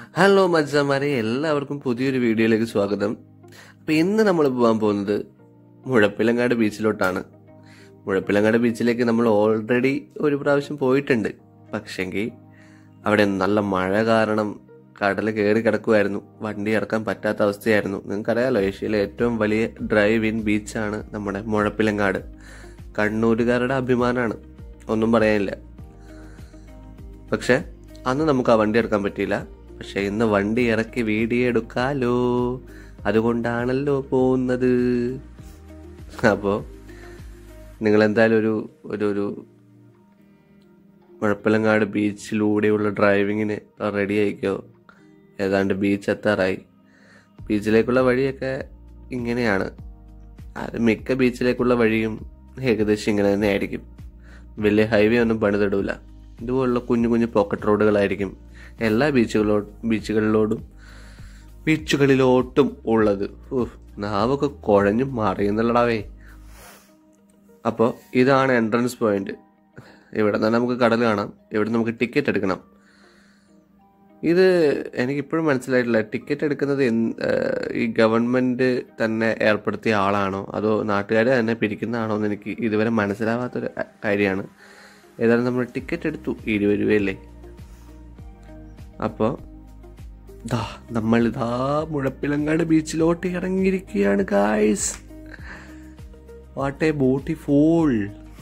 hello മച്ചാമാരെ എല്ലാവർക്കും പുതിയൊരു വീഡിയോയിലേക്ക് സ്വാഗതം അപ്പൊ ഇന്ന് നമ്മൾ പോകാൻ പോകുന്നത് മുഴപ്പിലങ്ങാട് ബീച്ചിലോട്ടാണ് മുഴപ്പിലങ്ങാട് ബീച്ചിലേക്ക് നമ്മൾ ഓൾറെഡി ഒരു പ്രാവശ്യം പോയിട്ടുണ്ട് പക്ഷെങ്കിൽ അവിടെ നല്ല മഴ കാരണം കടൽ കയറി കിടക്കുമായിരുന്നു വണ്ടി ഇറക്കാൻ പറ്റാത്ത അവസ്ഥയായിരുന്നു നിങ്ങൾക്കറിയാലോ ഏഷ്യയിലെ ഏറ്റവും വലിയ ഡ്രൈവ് ഇൻ ബീച്ചാണ് നമ്മുടെ മുഴപ്പിലങ്ങാട് കണ്ണൂരുകാരുടെ അഭിമാനമാണ് ഒന്നും പറയാനില്ല പക്ഷെ അന്ന് നമുക്ക് ആ വണ്ടി ഇറക്കാൻ പറ്റിയില്ല പക്ഷെ ഇന്ന് വണ്ടി ഇറക്കി വീഡിയോ എടുക്കാലോ അതുകൊണ്ടാണല്ലോ പോകുന്നത് അപ്പോൾ നിങ്ങൾ എന്തായാലും ഒരു ഒരു ഒരു മുഴപ്പിലങ്ങാട് ബീച്ചിലൂടെയുള്ള ഡ്രൈവിങ്ങിന് റെഡി ആയിക്കോ ഏതാണ്ട് ബീച്ച് എത്താറായി ബീച്ചിലേക്കുള്ള വഴിയൊക്കെ ഇങ്ങനെയാണ് അത് മിക്ക ബീച്ചിലേക്കുള്ള വഴിയും ഏകദേശം ഇങ്ങനെ തന്നെ ആയിരിക്കും വലിയ ഹൈവേ ഒന്നും പണിതിടൂല ഇതുപോലുള്ള കുഞ്ഞു കുഞ്ഞു പോക്കറ്റ് റോഡുകളായിരിക്കും എല്ലാ ബീച്ചുകളോ ബീച്ചുകളിലോടും ബീച്ചുകളിലോട്ടും ഉള്ളത് ഉഫ്, നാവൊക്കെ കുഴഞ്ഞു മറിയുന്നുള്ളടാവേ അപ്പോൾ ഇതാണ് എൻട്രൻസ് പോയിന്റ് ഇവിടെ നിന്ന് നമുക്ക് കടൽ കാണാം ഇവിടെ നമുക്ക് ടിക്കറ്റ് എടുക്കണം ഇത് എനിക്കിപ്പോഴും മനസ്സിലായിട്ടില്ല ടിക്കറ്റ് എടുക്കുന്നത് എന്ത് ഏഹ് ഈ ഗവൺമെൻറ് തന്നെ ഏർപ്പെടുത്തിയ ആളാണോ അതോ നാട്ടുകാർ തന്നെ പിരിക്കുന്നതാണോ എന്ന് എനിക്ക് ഇതുവരെ മനസ്സിലാവാത്തൊരു കാര്യമാണ് ഏതായാലും നമ്മൾ ടിക്കറ്റ് എടുത്തു ഇരുപത് രൂപയല്ലേ അപ്പോൾ ദാ നമ്മൾ ഇതാ മുഴപ്പിലങ്ങാട് ബീച്ചിലോട്ട് ഇറങ്ങിയിരിക്കുകയാണ് ഗായ്സ് വാട്ട് എ ബ്യൂട്ടിഫുൾ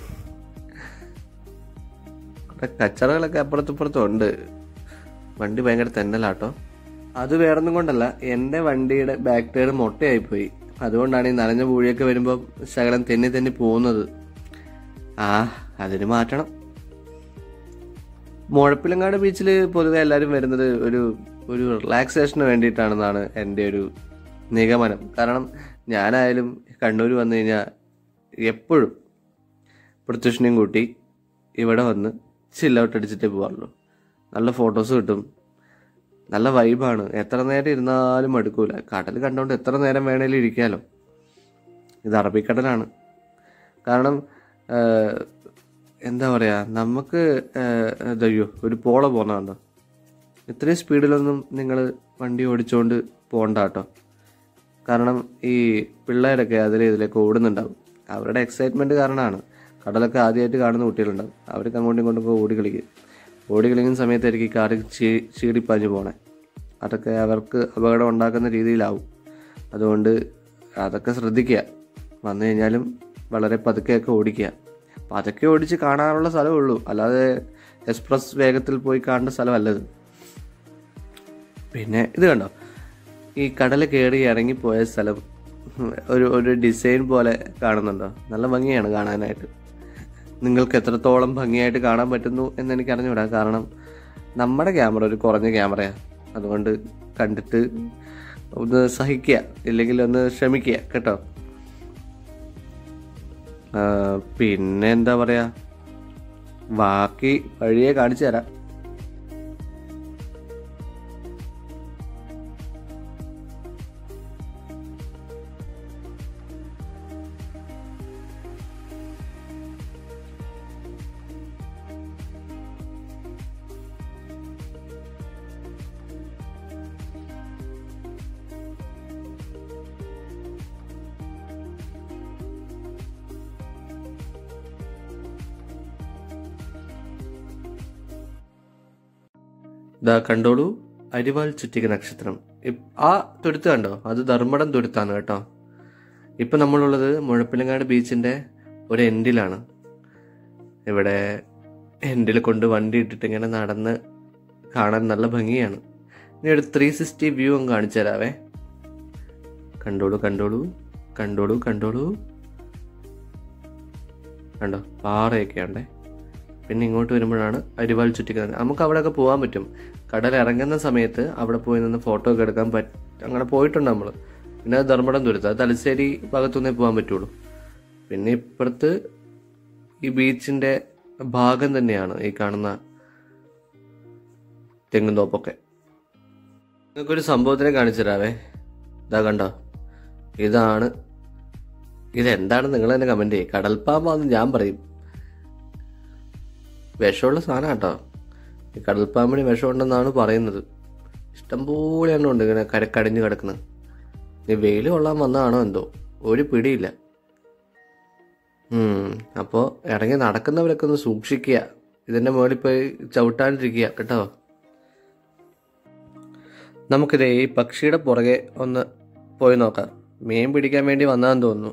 അവിടെ കച്ചറകളൊക്കെ അപ്പുറത്തിപ്പുറത്തും ഉണ്ട് വണ്ടി ഭയങ്കര തെന്നലാട്ടോ അത് വേറൊന്നും കൊണ്ടല്ല എൻ്റെ വണ്ടിയുടെ ബാക്ക് ടയർ മൊട്ടയായി പോയി അതുകൊണ്ടാണ് ഈ നനഞ്ഞ പൂഴിയൊക്കെ വരുമ്പോൾ ശകലം തെന്നി തെന്നി പോകുന്നത് ആ അതിന് മാറ്റണം മുഴപ്പിലങ്ങാട് ബീച്ചിൽ പൊതുവെ എല്ലാവരും വരുന്നത് ഒരു ഒരു റിലാക്സേഷന് വേണ്ടിയിട്ടാണെന്നാണ് എൻ്റെ ഒരു നിഗമനം കാരണം ഞാനായാലും കണ്ണൂർ വന്നു കഴിഞ്ഞാൽ എപ്പോഴും പ്രത്യക്ഷനെയും കൂട്ടി ഇവിടെ വന്ന് ചില്ലൗട്ട് അടിച്ചിട്ടേ പോകാറുള്ളൂ നല്ല ഫോട്ടോസ് കിട്ടും നല്ല വൈബാണ് എത്ര നേരം ഇരുന്നാലും മടുക്കൂല കടൽ കണ്ടുകൊണ്ട് എത്ര നേരം വേണേലും ഇരിക്കാമല്ലോ ഇത് അറബിക്കടലാണ് കാരണം ആഹ്, എന്താ പറയുക നമുക്ക് ആഹ്, ഇതയ്യോ ഒരു പോള പോകുന്നതുണ്ടോ ഇത്രയും സ്പീഡിലൊന്നും നിങ്ങൾ വണ്ടി ഓടിച്ചുകൊണ്ട് പോകണ്ട കേട്ടോ കാരണം ഈ പിള്ളേരൊക്കെ അതിൽ ഇതിലേക്ക് ഓടുന്നുണ്ടാവും അവരുടെ എക്സൈറ്റ്മെൻറ്റ് കാരണമാണ് കടലൊക്കെ ആദ്യമായിട്ട് കാണുന്ന കുട്ടികളുണ്ടാവും അവർക്ക് അങ്ങോട്ടും ഇങ്ങോട്ടും ഓടി കളിക്കും ഓടി കളിക്കുന്ന സമയത്തായിരിക്കും ഈ കാറ് ചീ ചീടിപ്പാഞ്ഞ് പോണേ അതൊക്കെ അവർക്ക് അപകടം ഉണ്ടാക്കുന്ന രീതിയിലാവും അതുകൊണ്ട് അതൊക്കെ ശ്രദ്ധിക്കുക വന്നു കഴിഞ്ഞാലും വളരെ പതുക്കെയൊക്കെ ഓടിക്കുക പതുക്കെ ഓടിച്ച് കാണാനുള്ള സ്ഥലമേ ഉള്ളൂ അല്ലാതെ എക്സ്പ്രസ് വേഗത്തിൽ പോയി കാണേണ്ട സ്ഥലമല്ലത് പിന്നെ ഇത് കണ്ടോ ഈ കടൽ കയറി ഇറങ്ങിപ്പോയ സ്ഥലം ഒരു ഒരു ഡിസൈൻ പോലെ കാണുന്നുണ്ടോ നല്ല ഭംഗിയാണ് കാണാനായിട്ട് നിങ്ങൾക്ക് എത്രത്തോളം ഭംഗിയായിട്ട് കാണാൻ പറ്റുന്നു എന്ന് എനിക്ക് അറിഞ്ഞുകൂടാ കാരണം നമ്മുടെ ക്യാമറ ഒരു കുറഞ്ഞ ക്യാമറയാണ് അതുകൊണ്ട് കണ്ടിട്ട് ഒന്ന് സഹിക്കുക ഇല്ലെങ്കിൽ ഒന്ന് ക്ഷമിക്കുക കേട്ടോ ആ, പിന്നെ എന്താ പറയാ ബാക്കി വഴിയെ കാണിച്ചു തരാം ഇതാ കണ്ടോളൂ അരിവാൾ ചുറ്റിക നക്ഷത്രം ഇപ്- ആ തുരുത്ത് കണ്ടോ അത് ധർമ്മടം തുരുത്താണ് കേട്ടോ ഇപ്പൊ നമ്മളുള്ളത് മുഴപ്പിലങ്ങാട് ബീച്ചിന്റെ ഒരു എൻഡിലാണ് ഇവിടെ എൻഡിൽ കൊണ്ട് വണ്ടി ഇട്ടിട്ട് ഇങ്ങനെ നടന്ന് കാണാൻ നല്ല ഭംഗിയാണ് ഇനി ഒരു ത്രീ സിക്സ്റ്റി വ്യൂ ഒന്ന് കാണിച്ചു തരാവേ കണ്ടോളൂ കണ്ടോളൂ കണ്ടോളൂ കണ്ടോളൂ കണ്ടോ പാറയൊക്കെ ഉണ്ടേ പിന്നെ ഇങ്ങോട്ട് വരുമ്പോഴാണ് അരിവാൾ ചുറ്റിക്കുന്നത് നമുക്ക് അവിടെയൊക്കെ പോകാൻ പറ്റും കടൽ ഇറങ്ങുന്ന സമയത്ത് അവിടെ പോയി നിന്ന് ഫോട്ടോ ഒക്കെ എടുക്കാൻ പറ്റ അങ്ങനെ പോയിട്ടുണ്ട് നമ്മൾ പിന്നെ അത് ധർമ്മടം തുരുത്ത് അത് തലശ്ശേരി ഭാഗത്തുനിന്നേ പോകാൻ പറ്റുള്ളൂ പിന്നെ ഇപ്പുറത്ത് ഈ ബീച്ചിന്റെ ഭാഗം തന്നെയാണ് ഈ കാണുന്ന തെങ്ങുന്തോപ്പൊക്കെ നിങ്ങൾക്കൊരു സംഭവത്തിനെ കാണിച്ചു തരാവേ ഇതാ കണ്ടോ ഇതാണ് ഇതെന്താണ് നിങ്ങൾ തന്നെ കമന്റ് ചെയ്യും കടൽപ്പാമ്പാന്ന് ഞാൻ പറയും വിഷമുള്ള സാധനം കേട്ടോ ഈ കടൽപ്പാമ്പിന് വിഷമുണ്ടെന്നാണ് പറയുന്നത് ഇഷ്ടംപോലെ എണ്ണം ഉണ്ട് ഇങ്ങനെ കര കടിഞ്ഞ് കിടക്കുന്നത് ഈ വെയിൽ കൊള്ളാൻ വന്നതാണോ എന്തോ ഒരു പിടിയില്ല അപ്പോൾ ഇറങ്ങി നടക്കുന്നവരൊക്കെ ഒന്ന് സൂക്ഷിക്കുക ഇതിൻ്റെ മുകളിൽ പോയി ചവിട്ടാണ്ടിരിക്കുക കേട്ടോ നമുക്കിത് ഈ പക്ഷിയുടെ പുറകെ ഒന്ന് പോയി നോക്കാം മീൻ പിടിക്കാൻ വേണ്ടി വന്നതെന്ന് തോന്നുന്നു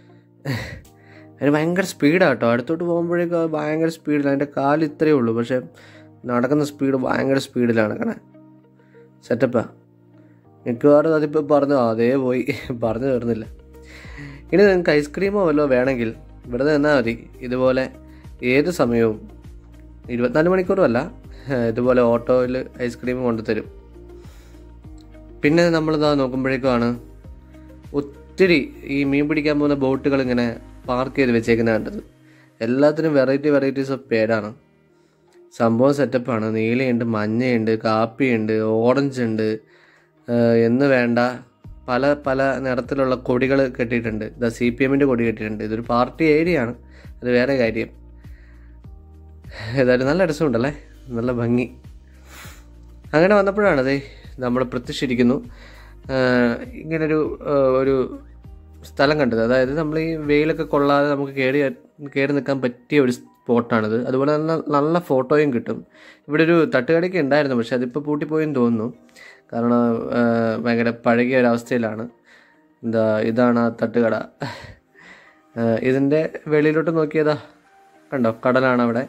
അതിന് ഭയങ്കര സ്പീഡാണ് കേട്ടോ അടുത്തോട്ട് പോകുമ്പോഴേക്കും അത് ഭയങ്കര സ്പീഡിൽ അതിൻ്റെ കാല് ഇത്രയേ ഉള്ളൂ പക്ഷെ നടക്കുന്ന സ്പീഡ് ഭയങ്കര സ്പീഡിലാണ് കണേ സെറ്റപ്പാ മിക്കവാറും അതിപ്പോൾ പറഞ്ഞു അതേ പോയി പറഞ്ഞു തീർന്നില്ല ഇനി നിങ്ങൾക്ക് ഐസ്ക്രീമോ വല്ലോ വേണമെങ്കിൽ ഇവിടെ നിന്നാൽ മതി ഇതുപോലെ ഏത് സമയവും ഇരുപത്തിനാല് മണിക്കൂറും അല്ല ഇതുപോലെ ഓട്ടോയിൽ ഐസ്ക്രീം കൊണ്ടുതരും പിന്നെ നമ്മളിതാ നോക്കുമ്പോഴേക്കുമാണ് ഒത്തിരി ഈ മീൻ പിടിക്കാൻ പോകുന്ന ബോട്ടുകൾ ഇങ്ങനെ പാർക്ക് ചെയ്ത് വെച്ചേക്കുന്ന കണ്ടത് എല്ലാത്തിനും വെറൈറ്റി വെറൈറ്റീസ് ഓഫ് പേരാണ് സംഭവം സെറ്റപ്പാണ് നീലയുണ്ട് മഞ്ഞയുണ്ട് കാപ്പിയുണ്ട് ഓറഞ്ച് ഉണ്ട് ഏഹ് എന്ന് വേണ്ട പല പല നിറത്തിലുള്ള കൊടികൾ കെട്ടിയിട്ടുണ്ട് ഇതാ സി പി എമ്മിൻ്റെ കൊടി കെട്ടിയിട്ടുണ്ട് ഇതൊരു പാർട്ടി ഏരിയ ആണ് അത് വേറെ കാര്യം ഏതായാലും നല്ല രസമുണ്ടല്ലേ നല്ല ഭംഗി അങ്ങനെ വന്നപ്പോഴാണ് അതെ നമ്മൾ പ്രത്യക്ഷിരിക്കുന്നു ഇങ്ങനൊരു ആഹ് ഒരു സ്ഥലം കണ്ടത് അതായത് നമ്മൾ ഈ വെയിലൊക്കെ കൊള്ളാതെ നമുക്ക് കയറി കയറി നിൽക്കാൻ പറ്റിയ ഒരു സ്പോട്ടാണിത് അതുപോലെ നല്ല നല്ല ഫോട്ടോയും കിട്ടും ഇവിടെ ഒരു തട്ടുകടയ്ക്ക് ഉണ്ടായിരുന്നു പക്ഷെ അതിപ്പോൾ പൂട്ടിപ്പോയെന്ന് തോന്നുന്നു കാരണം ആഹ് ഭയങ്കര പഴകിയ ഒരവസ്ഥയിലാണ് എന്താ ഇതാണ് ആ തട്ടുകട ആഹ് ഇതിൻ്റെ വെളിയിലോട്ട് നോക്കിയതാ കണ്ടോ കടലാണ് അവിടെ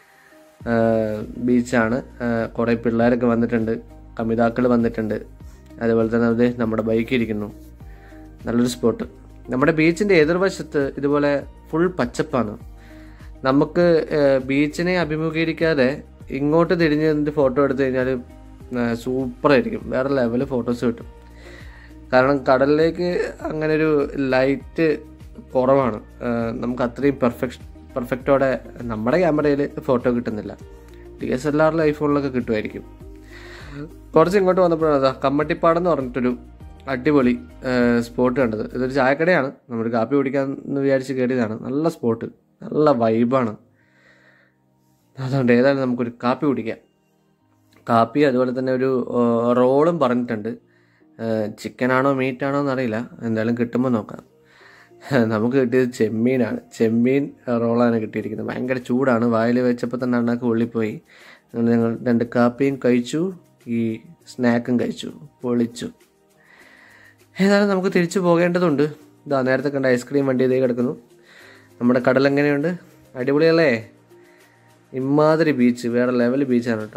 ബീച്ചാണ് കുറേ പിള്ളേരൊക്കെ വന്നിട്ടുണ്ട് കമിതാക്കൾ വന്നിട്ടുണ്ട് അതുപോലെ തന്നെ അത് നമ്മുടെ ബൈക്ക് ഇരിക്കുന്നു നല്ലൊരു സ്പോട്ട് നമ്മുടെ ബീച്ചിൻ്റെ എതിർവശത്ത് ഇതുപോലെ ഫുൾ പച്ചപ്പാണ് നമുക്ക് ബീച്ചിനെ അഭിമുഖീകരിക്കാതെ ഇങ്ങോട്ട് തിരിഞ്ഞ് നിന്നിട്ട് ഫോട്ടോ എടുത്തു കഴിഞ്ഞാൽ സൂപ്പറായിരിക്കും വേറെ ലെവൽ ഫോട്ടോസ് കിട്ടും കാരണം കടലിലേക്ക് അങ്ങനെ ഒരു ലൈറ്റ് കുറവാണ് ആ, നമുക്ക് അത്രയും പെർഫെക്ഷൻ പെർഫെക്റ്റോടെ നമ്മുടെ ക്യാമറയിൽ ഫോട്ടോ കിട്ടുന്നില്ല ഡി എസ് എൽ ആറിൽ ഐഫോണിലൊക്കെ കിട്ടുമായിരിക്കും കുറച്ച് ഇങ്ങോട്ട് വന്നപ്പോഴാണ് അതാ കമ്മട്ടിപ്പാടം എന്ന് പറഞ്ഞിട്ടൊരു അടിപൊളി സ്പോട്ട് കണ്ടത് ഇതൊരു ചായക്കടയാണ് നമ്മൾ കാപ്പി കുടിക്കാൻ എന്ന് വിചാരിച്ച് കയറിയതാണ് നല്ല സ്പോട്ട് നല്ല വൈബാണ് അതുകൊണ്ട് ഏതായാലും നമുക്കൊരു കാപ്പി കുടിക്കാം കാപ്പി അതുപോലെ തന്നെ ഒരു ഏഹ്, റോളും പറഞ്ഞിട്ടുണ്ട് ചിക്കനാണോ മീറ്റാണോ എന്നറിയില്ല എന്തായാലും കിട്ടുമ്പോൾ നോക്കാം നമുക്ക് കിട്ടിയത് ചെമ്മീനാണ് ചെമ്മീൻ റോളാണ് കിട്ടിയിരിക്കുന്നത് ഭയങ്കര ചൂടാണ് വായിൽ വെച്ചപ്പോൾ തന്നെ അണ്ണാക്ക് ഉള്ളിപ്പോയി അങ്ങനെ ഞങ്ങൾ രണ്ട് കാപ്പിയും കഴിച്ചു ഈ സ്നാക്കും കഴിച്ചു പൊളിച്ചു ഏതായാലും നമുക്ക് തിരിച്ചു പോകേണ്ടതുണ്ട് ഇതാ നേരത്തെ കണ്ട ഐസ്ക്രീം വണ്ടി ഇതേ കിടക്കുന്നു നമ്മുടെ കടൽ എങ്ങനെയുണ്ട് അടിപൊളിയല്ലേ ഇമാതിരി ബീച്ച് വേറെ ലെവൽ ബീച്ചാണ് കേട്ടോ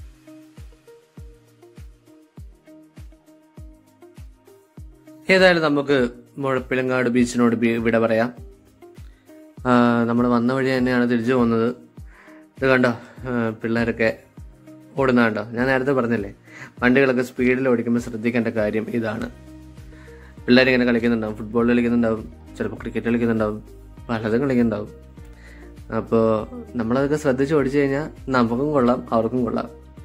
ഏതായാലും നമുക്ക് മുഴപ്പിലങ്ങാട് ബീച്ചിനോട് ബി- വിട പറയാം നമ്മൾ വന്ന വഴി തന്നെയാണ് തിരിച്ചു പോകുന്നത് ഇത് കണ്ടോ ആ, പിള്ളേരൊക്കെ ഓടുന്ന കണ്ടോ ഞാൻ നേരത്തെ പറഞ്ഞില്ലേ വണ്ടികളൊക്കെ സ്പീഡിൽ ഓടിക്കുമ്പോൾ ശ്രദ്ധിക്കേണ്ട കാര്യം ഇതാണ് പിള്ളേരിങ്ങനെ കളിക്കുന്നുണ്ടാവും ഫുട്ബോൾ കളിക്കുന്നുണ്ടാവും ചിലപ്പോൾ ക്രിക്കറ്റ് കളിക്കുന്നുണ്ടാവും പലതും കളിക്കുന്നുണ്ടാവും അപ്പോൾ നമ്മളതൊക്കെ ശ്രദ്ധിച്ച് ഓടിച്ചു കഴിഞ്ഞാൽ നമുക്കും കൊള്ളാം അവർക്കും കൊള്ളാം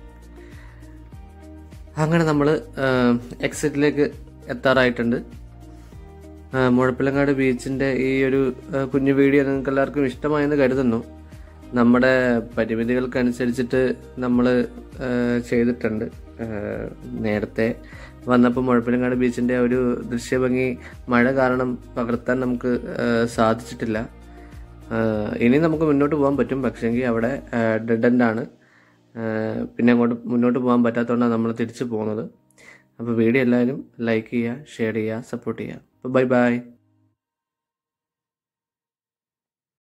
അങ്ങനെ നമ്മൾ എക്സിറ്റിലേക്ക് എത്താറായിട്ടുണ്ട് ആ, മുഴപ്പിലങ്ങാട് ബീച്ചിൻ്റെ ഈ ഒരു ആ, കുഞ്ഞു വീഡിയോ നിങ്ങൾക്ക് എല്ലാവർക്കും ഇഷ്ടമായെന്ന് കരുതുന്നു നമ്മുടെ പരിമിതികൾക്കനുസരിച്ചിട്ട് നമ്മൾ ചെയ്തിട്ടുണ്ട് ആ, നേരത്തെ വന്നപ്പോൾ മുഴപ്പിലങ്ങാട് ബീച്ചിൻ്റെ ഒരു ദൃശ്യഭംഗി മഴ കാരണം പകർത്താൻ നമുക്ക് ആ, സാധിച്ചിട്ടില്ല ആ, ഇനി നമുക്ക് മുന്നോട്ട് പോകാൻ പറ്റും പക്ഷേങ്കിൽ അവിടെ ഡെഡ് എൻഡാണ് പിന്നെ അങ്ങോട്ട് മുന്നോട്ട് പോകാൻ പറ്റാത്തതുകൊണ്ടാണ് നമ്മൾ തിരിച്ചു പോകുന്നത് അപ്പോൾ വീഡിയോ എല്ലാവരും ലൈക്ക് ചെയ്യുക ഷെയർ ചെയ്യുക സപ്പോർട്ട് ചെയ്യുക അപ്പോൾ ബൈ ബൈ